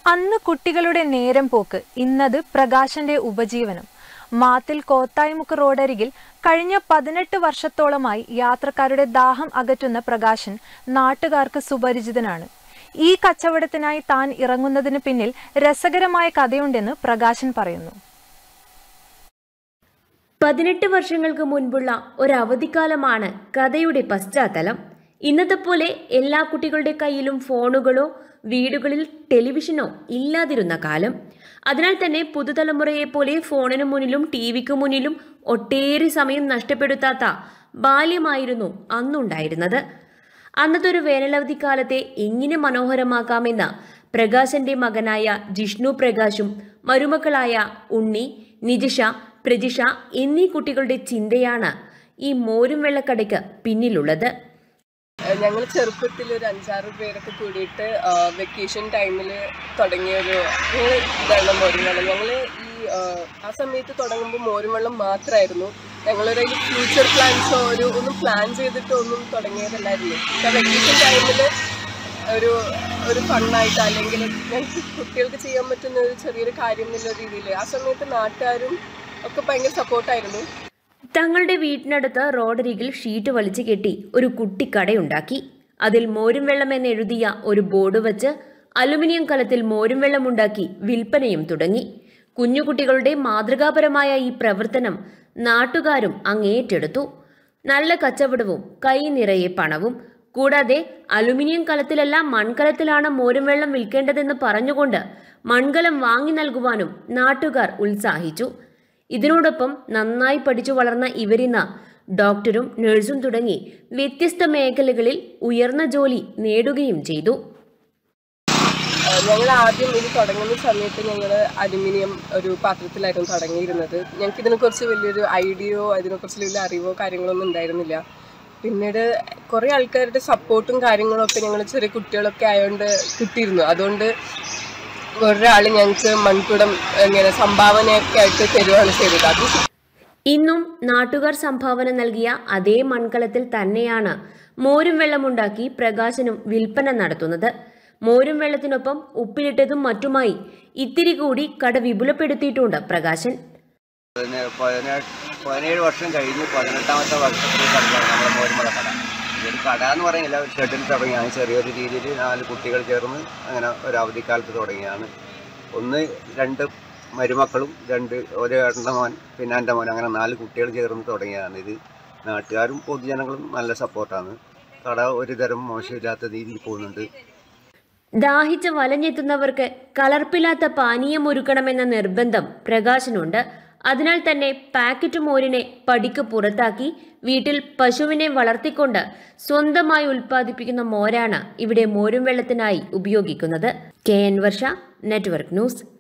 അന്ന് കുട്ടികളുടെ നേരം പോക്ക് ഇന്നത് പ്രകാശന്റെ ഉപജീവനം മാത്തിൽ കോത്തായിമുക്ക് റോഡരികിൽ കഴിഞ്ഞ പതിനെട്ട് വർഷത്തോളമായി യാത്രക്കാരുടെ ദാഹം അകറ്റുന്ന പ്രകാശൻ നാട്ടുകാർക്ക് സുപരിചിതനാണ് ഈ കച്ചവടത്തിനായി താൻ ഇറങ്ങുന്നതിന് പിന്നിൽ രസകരമായ കഥയുണ്ടെന്ന് പ്രകാശൻ പറയുന്നു പതിനെട്ട് വർഷങ്ങൾക്ക് മുൻപുള്ള ഒരവധിക്കാലമാണ് കഥയുടെ പശ്ചാത്തലം ഇന്നത്തെ പോലെ എല്ലാ കുട്ടികളുടെ കയ്യിലും ഫോണുകളോ വീടുകളിൽ ടെലിവിഷനോ ഇല്ലാതിരുന്ന കാലം അതിനാൽ തന്നെ പുതുതലമുറയെ പോലെ ഫോണിന് മുന്നിലും ടി വിക്ക് മുന്നിലും ഒട്ടേറെ സമയം നഷ്ടപ്പെടുത്താത്ത ബാല്യമായിരുന്നു അന്നുണ്ടായിരുന്നത് അന്നത്തെ ഒരു വേനലവധിക്കാലത്തെ എങ്ങനെ മനോഹരമാക്കാമെന്ന് പ്രകാശന്റെ മകനായ ജിഷ്ണു പ്രകാശും മരുമക്കളായ ഉണ്ണി നിജിഷ പ്രജിഷ എന്നീ കുട്ടികളുടെ ചിന്തയാണ് ഈ മോരും വെള്ളക്കടയ്ക്ക് പിന്നിലുള്ളത് ഞങ്ങൾ ചെറുപ്പത്തിൽ ഒരു അഞ്ചാറ് പേരൊക്കെ കൂടിയിട്ട് വെക്കേഷൻ ടൈമിൽ തുടങ്ങിയ ഒരു ഞങ്ങൾ ഇതാണ് മോരുവെള്ളം ഞങ്ങൾ ഈ ആ, ആ സമയത്ത് തുടങ്ങുമ്പോൾ മോരുവെള്ളം മാത്രമായിരുന്നു ഞങ്ങളൊരു ഫ്യൂച്ചർ പ്ലാൻസോ ഒരു ഒന്നും പ്ലാൻ ചെയ്തിട്ടോ ഒന്നും തുടങ്ങിയതല്ലായിരുന്നു പക്ഷേ വെക്കേഷൻ ടൈമിൽ ഒരു ഒരു ഫണ്ണായിട്ട് അല്ലെങ്കിൽ ഞങ്ങൾക്ക് കുട്ടികൾക്ക് ചെയ്യാൻ പറ്റുന്ന ഒരു ചെറിയൊരു കാര്യം എന്നുള്ള രീതിയിൽ ആ സമയത്ത് നാട്ടുകാരും ഒക്കെ ഭയങ്കര സപ്പോർട്ടായിരുന്നു തങ്ങളുടെ വീട്ടിനടുത്ത് റോഡരികിൽ ഷീറ്റ് വലിച്ചു കെട്ടി ഒരു കുട്ടിക്കടയുണ്ടാക്കി അതിൽ മോരും വെള്ളം എന്ന് എഴുതിയ ഒരു ബോർഡ് വച്ച് അലുമിനിയം കലത്തിൽ മോരും വെള്ളം ഉണ്ടാക്കി വിൽപ്പനയും തുടങ്ങി കുഞ്ഞുകുട്ടികളുടെ മാതൃകാപരമായ ഈ പ്രവർത്തനം നാട്ടുകാരും അങ്ങേറ്റെടുത്തു നല്ല കച്ചവടവും കൈ നിറയെ പണവും കൂടാതെ അലുമിനിയം കലത്തിലല്ല മൺകലത്തിലാണ് മോരും വെള്ളം വിൽക്കേണ്ടതെന്ന് പറഞ്ഞുകൊണ്ട് മൺകലം വാങ്ങി നൽകുവാനും നാട്ടുകാർ ഉത്സാഹിച്ചു ഇതിനോടൊപ്പം നന്നായി പഠിച്ചു വളർന്ന ഇവരിന്ന് ഡോക്ടറും നഴ്സും തുടങ്ങി വ്യത്യസ്ത മേഖലകളിൽ ഉയർന്ന ജോലി നേടുകയും ചെയ്തു ഞങ്ങൾ ആദ്യം ഇത് തുടങ്ങുന്ന സമയത്ത് ഞങ്ങൾ അലുമിനിയം ഒരു പാത്രത്തിലായിരുന്നു തുടങ്ങിയിരുന്നത് ഞങ്ങൾക്ക് ഇതിനെക്കുറിച്ച് വലിയൊരു ഐഡിയയോ അതിനെക്കുറിച്ച് വലിയ അറിവോ കാര്യങ്ങളൊന്നും ഉണ്ടായിരുന്നില്ല പിന്നീട് കുറേ ആൾക്കാരുടെ സപ്പോർട്ടും കാര്യങ്ങളും ഒക്കെ ഞങ്ങൾ ചെറിയ കുട്ടികളൊക്കെ ആയതുകൊണ്ട് കിട്ടിയിരുന്നു അതുകൊണ്ട് ഒരാൾ ഞങ്ങൾക്ക് മൺകുടം ഇങ്ങനെ സംഭാവനയൊക്കെ ആയിട്ട് തരുവാണ് ചെയ്തത് അത് ഇന്നും നാട്ടുകാർ സംഭാവന നൽകിയ അതേ മൺകലത്തിൽ തന്നെയാണ് മോരും വെള്ളമുണ്ടാക്കി പ്രകാശനും വിൽപ്പന നടത്തുന്നത് മോരും വെള്ളത്തിനൊപ്പം ഉപ്പിലിട്ടതും മറ്റുമായി ഇത്തിരി കൂടി കട വിപുലപ്പെടുത്തിയിട്ടുണ്ട് പ്രകാശൻ പിന്നെ പതിനെട്ട് പതിനേഴ് വർഷം കഴിഞ്ഞ് പതിനെട്ടാമത്തെ വർഷത്തിൽ കടയാണ് നമ്മുടെ മോരുമല കട ഇതൊരു കട എന്ന് പറയുന്നില്ല ഒരു ഷെഡിൽ തുടങ്ങിയാണ് ചെറിയൊരു രീതിയിൽ നാല് കുട്ടികൾ ചേർന്ന് അങ്ങനെ ഒരു അവധിക്കാലത്ത് തുടങ്ങിയാണ് ഒന്ന് രണ്ട് മരുമക്കളും രണ്ട് ഒരു ഏട്ടൻ്റെ മോൻ പിന്നെ എൻ്റെ മോൻ അങ്ങനെ നാല് കുട്ടികൾ ചേർന്ന് തുടങ്ങിയതാണ് ഇത് നാട്ടുകാരും പൊതുജനങ്ങളും നല്ല സപ്പോർട്ടാണ് കട ഒരു തരം മോശമില്ലാത്ത രീതിയിൽ പോകുന്നുണ്ട് ദാഹിച്ച് വലഞ്ഞെത്തുന്നവർക്ക് കലർപ്പില്ലാത്ത പാനീയം ഒരുക്കണമെന്ന നിർബന്ധം പ്രകാശനുണ്ട് അതിനാൽ തന്നെ പാക്കറ്റ് മോരിനെ പടിക്ക് പുറത്താക്കി വീട്ടിൽ പശുവിനെ വളർത്തിക്കൊണ്ട് സ്വന്തമായി ഉൽപ്പാദിപ്പിക്കുന്ന മോരാണ് ഇവിടെ മോരും വെള്ളത്തിനായി ഉപയോഗിക്കുന്നത് K N Varsha network news